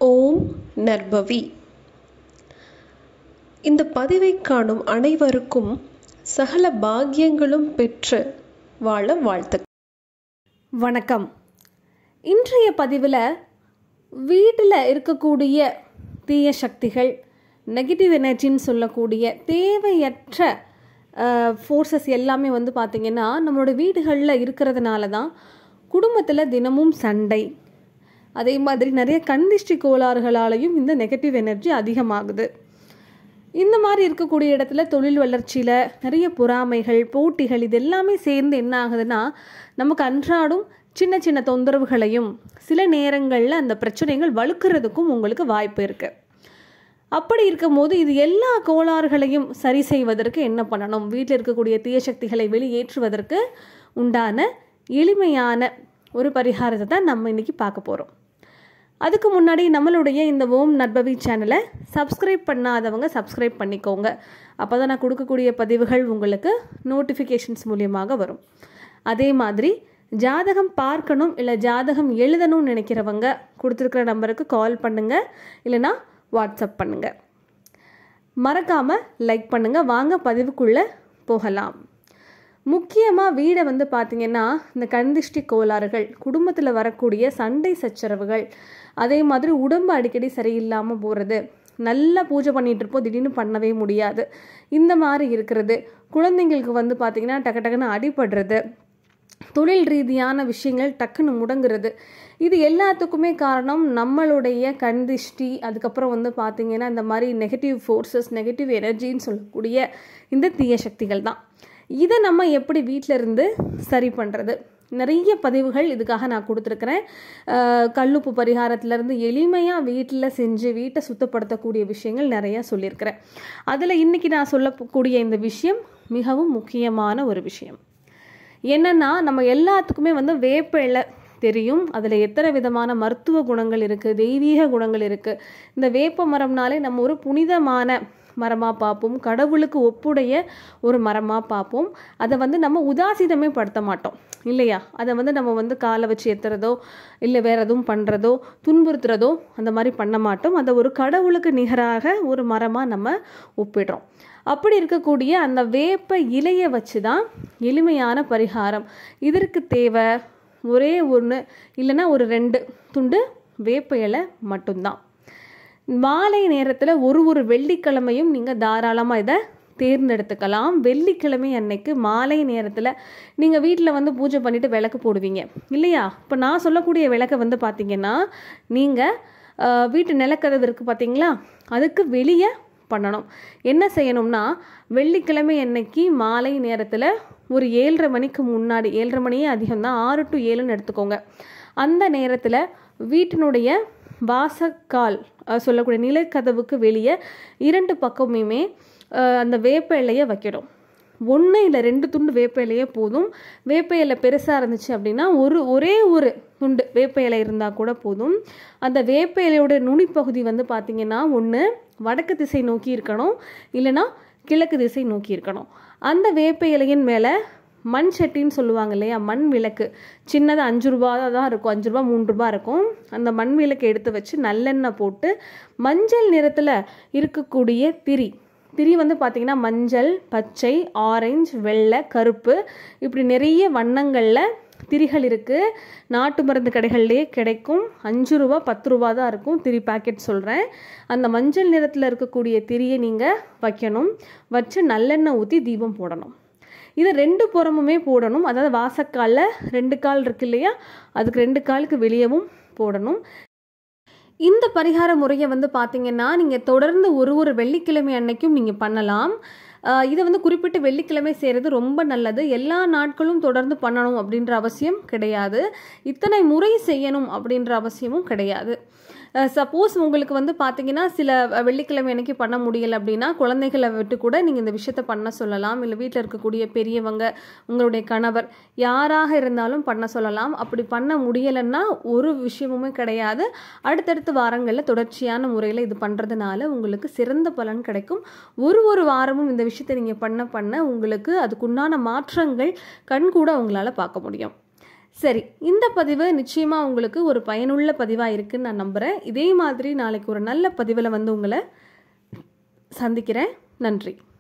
ஓம் நற்பவி இந்த பதிவை காணும் அனைவருக்கும் சகல பாக்கியங்களும் பெற்று வாழ வாழ்த்து வணக்கம் இன்றைய பதிவில் வீட்டில் இருக்கக்கூடிய தீய சக்திகள் நெகட்டிவ் எனர்ஜின்னு சொல்லக்கூடிய தேவையற்ற ஃபோர்ஸஸ் எல்லாமே வந்து பார்த்திங்கன்னா நம்மளோட வீடுகளில் இருக்கிறதுனால தான் குடும்பத்தில் தினமும் சண்டை அதே மாதிரி நிறைய கண்திஷ்டி கோளாறுகளாலையும் இந்த நெகட்டிவ் எனர்ஜி அதிகமாகுது இந்த மாதிரி இருக்கக்கூடிய இடத்துல தொழில் வளர்ச்சியில் நிறைய பொறாமைகள் போட்டிகள் இது எல்லாமே சேர்ந்து என்ன ஆகுதுன்னா நமக்கு அன்றாடும் சின்ன சின்ன தொந்தரவுகளையும் சில நேரங்களில் அந்த பிரச்சனைகள் வலுக்கிறதுக்கும் உங்களுக்கு வாய்ப்பு இருக்குது அப்படி இருக்கும்போது இது எல்லா கோளாறுகளையும் சரி செய்வதற்கு என்ன பண்ணணும் வீட்டில் இருக்கக்கூடிய தீய சக்திகளை வெளியேற்றுவதற்கு உண்டான எளிமையான ஒரு பரிகாரத்தை தான் நம்ம இன்றைக்கி பார்க்க போகிறோம் அதுக்கு முன்னாடி நம்மளுடைய இந்த ஓம் நற்பவி சேனலை சப்ஸ்கிரைப் பண்ணாதவங்க சப்ஸ்கிரைப் பண்ணிக்கோங்க அப்போ தான் நான் கொடுக்கக்கூடிய பதிவுகள் உங்களுக்கு நோட்டிஃபிகேஷன்ஸ் மூலியமாக வரும் அதே மாதிரி ஜாதகம் பார்க்கணும் இல்லை ஜாதகம் எழுதணும்னு நினைக்கிறவங்க கொடுத்துருக்குற நம்பருக்கு கால் பண்ணுங்கள் இல்லைனா வாட்ஸ்அப் பண்ணுங்கள் மறக்காமல் லைக் பண்ணுங்கள் வாங்க பதிவுக்குள்ளே போகலாம் முக்கியமாக வீடை வந்து பார்த்திங்கன்னா இந்த கண்திஷ்டி கோளாறுகள் குடும்பத்தில் வரக்கூடிய சண்டை சச்சரவுகள் அதே மாதிரி உடம்பு அடிக்கடி சரியில்லாமல் போகிறது நல்லா பூஜை பண்ணிகிட்டு இருப்போம் திடீர்னு பண்ணவே முடியாது இந்த மாதிரி இருக்கிறது குழந்தைங்களுக்கு வந்து பார்த்திங்கன்னா டக்கு டக்குன்னு அடிபடுறது தொழில் ரீதியான விஷயங்கள் டக்குன்னு முடங்குறது இது எல்லாத்துக்குமே காரணம் நம்மளுடைய கண்திஷ்டி அதுக்கப்புறம் வந்து பார்த்திங்கன்னா இந்த மாதிரி நெகட்டிவ் ஃபோர்ஸஸ் நெகட்டிவ் எனர்ஜின்னு சொல்லக்கூடிய இந்த தீய சக்திகள் தான் இதை நம்ம எப்படி வீட்டில் இருந்து சரி பண்ணுறது நிறைய பதிவுகள் இதுக்காக நான் கொடுத்துருக்குறேன் கல்லுப்பு பரிகாரத்துலேருந்து எளிமையாக வீட்டில் செஞ்சு வீட்டை சுத்தப்படுத்தக்கூடிய விஷயங்கள் நிறையா சொல்லியிருக்கிறேன் அதில் இன்றைக்கி நான் சொல்லக்கூடிய இந்த விஷயம் மிகவும் முக்கியமான ஒரு விஷயம் என்னென்னா நம்ம எல்லாத்துக்குமே வந்து வேப்ப இலை தெரியும் அதில் எத்தனை விதமான மருத்துவ குணங்கள் இருக்குது தெய்வீக குணங்கள் இருக்குது இந்த வேப்ப மரம்னாலே நம்ம ஒரு புனிதமான மரமாக பார்ப்போம் கடவுளுக்கு ஒப்புடைய ஒரு மரமாக பார்ப்போம் அதை வந்து நம்ம உதாசீனமே படுத்த மாட்டோம் இல்லையா அதை வந்து நம்ம வந்து காலை வச்சு ஏற்றுறதோ இல்லை வேறு எதுவும் பண்ணுறதோ துன்புறுத்துறதோ அந்த மாதிரி பண்ண மாட்டோம் அதை ஒரு கடவுளுக்கு நிகராக ஒரு மரமாக நம்ம ஒப்பிடுறோம் அப்படி இருக்கக்கூடிய அந்த வேப்ப இலையை வச்சு தான் எளிமையான பரிகாரம் இதற்கு தேவை ஒரே ஒன்று இல்லைன்னா ஒரு ரெண்டு துண்டு வேப்ப இலை மட்டும்தான் மாலை நேரத்தில் ஒரு ஒரு வெள்ளிக்கிழமையும் நீங்கள் தாராளமாக இதை தேர்ந்தெடுத்துக்கலாம் வெள்ளிக்கிழமை அன்னைக்கு மாலை நேரத்தில் நீங்கள் வீட்டில் வந்து பூஜை பண்ணிவிட்டு விளக்கு போடுவீங்க இல்லையா இப்போ நான் சொல்லக்கூடிய விளக்கை வந்து பார்த்தீங்கன்னா நீங்கள் வீட்டு நிலக்கதவு இருக்குது பார்த்தீங்களா அதுக்கு வெளியே பண்ணணும் என்ன செய்யணும்னா வெள்ளிக்கிழமை அன்னைக்கு மாலை நேரத்தில் ஒரு ஏழரை மணிக்கு முன்னாடி ஏழரை மணியே அதிகம் தான் ஆறு டு ஏழுன்னு எடுத்துக்கோங்க அந்த நேரத்தில் வீட்டினுடைய வாசக்கால் சொல்லக்கூடிய நிலக்கதவுக்கு வெளியே இரண்டு பக்கமுமே அந்த வேப்ப இலையை வைக்கணும் ஒன்று இல்லை ரெண்டு துண்டு வேப்ப இலையே போதும் வேப்ப இலை பெருசாக இருந்துச்சு அப்படின்னா ஒரு ஒரே ஒரு துண்டு வேப்ப இலை இருந்தால் கூட போதும் அந்த வேப்ப இலையோட நுனிப்பகுதி வந்து பார்த்திங்கன்னா ஒன்று வடக்கு திசை நோக்கி இருக்கணும் இல்லைனா கிழக்கு திசை நோக்கி இருக்கணும் அந்த வேப்ப இலையின் மேலே மண் சட்டின்னு சொல்லுவாங்க இல்லையா மண் விளக்கு சின்னது அஞ்சு ரூபா தான் இருக்கும் அஞ்சு ரூபா மூணு ரூபா இருக்கும் அந்த மண் விளக்கு எடுத்து வச்சு நல்லெண்ணெய் போட்டு மஞ்சள் நிறத்தில் இருக்கக்கூடிய திரி திரி வந்து பார்த்திங்கன்னா மஞ்சள் பச்சை ஆரஞ்சு வெள்ளை கருப்பு இப்படி நிறைய வண்ணங்களில் திரிகள் இருக்குது நாட்டு மருந்து கடைகள்லேயே கிடைக்கும் அஞ்சு ரூபா பத்து ரூபா தான் இருக்கும் திரி பேக்கெட் சொல்கிறேன் அந்த மஞ்சள் நிறத்தில் இருக்கக்கூடிய திரியை நீங்கள் வைக்கணும் வச்சு நல்லெண்ணெய் ஊற்றி தீபம் போடணும் இது ரெண்டு புறமுமே போடணும் அதாவது வாசக்காலில் ரெண்டு கால் இருக்கு இல்லையா அதுக்கு ரெண்டு காலுக்கு வெளியவும் போடணும் இந்த பரிகார முறையை வந்து பார்த்தீங்கன்னா நீங்கள் தொடர்ந்து ஒரு ஒரு வெள்ளிக்கிழமை அன்னைக்கும் நீங்கள் பண்ணலாம் இதை வந்து குறிப்பிட்டு வெள்ளிக்கிழமை செய்கிறது ரொம்ப நல்லது எல்லா நாட்களும் தொடர்ந்து பண்ணணும் அப்படின்ற அவசியம் கிடையாது இத்தனை முறை செய்யணும் அப்படின்ற அவசியமும் கிடையாது சப்போஸ் உங்களுக்கு வந்து பார்த்தீங்கன்னா சில வெள்ளிக்கிழமை அன்னைக்கு பண்ண முடியலை அப்படின்னா குழந்தைகளை விட்டு கூட நீங்கள் இந்த விஷயத்த பண்ண சொல்லலாம் இல்லை வீட்டில் இருக்கக்கூடிய பெரியவங்க உங்களுடைய கணவர் யாராக இருந்தாலும் பண்ண சொல்லலாம் அப்படி பண்ண முடியலைன்னா ஒரு விஷயமுமே கிடையாது அடுத்தடுத்த வாரங்களில் தொடர்ச்சியான முறையில் இது பண்ணுறதுனால உங்களுக்கு சிறந்த பலன் கிடைக்கும் ஒரு ஒரு வாரமும் இந்த விஷயத்தை நீங்கள் பண்ண பண்ண உங்களுக்கு அதுக்குண்டான மாற்றங்கள் கண்கூட உங்களால் பார்க்க முடியும் சரி இந்த பதிவு நிச்சயமாக உங்களுக்கு ஒரு பயனுள்ள பதிவாக இருக்குன்னு நான் நம்புகிறேன் இதே மாதிரி நாளைக்கு ஒரு நல்ல பதிவில் வந்து உங்களை சந்திக்கிறேன் நன்றி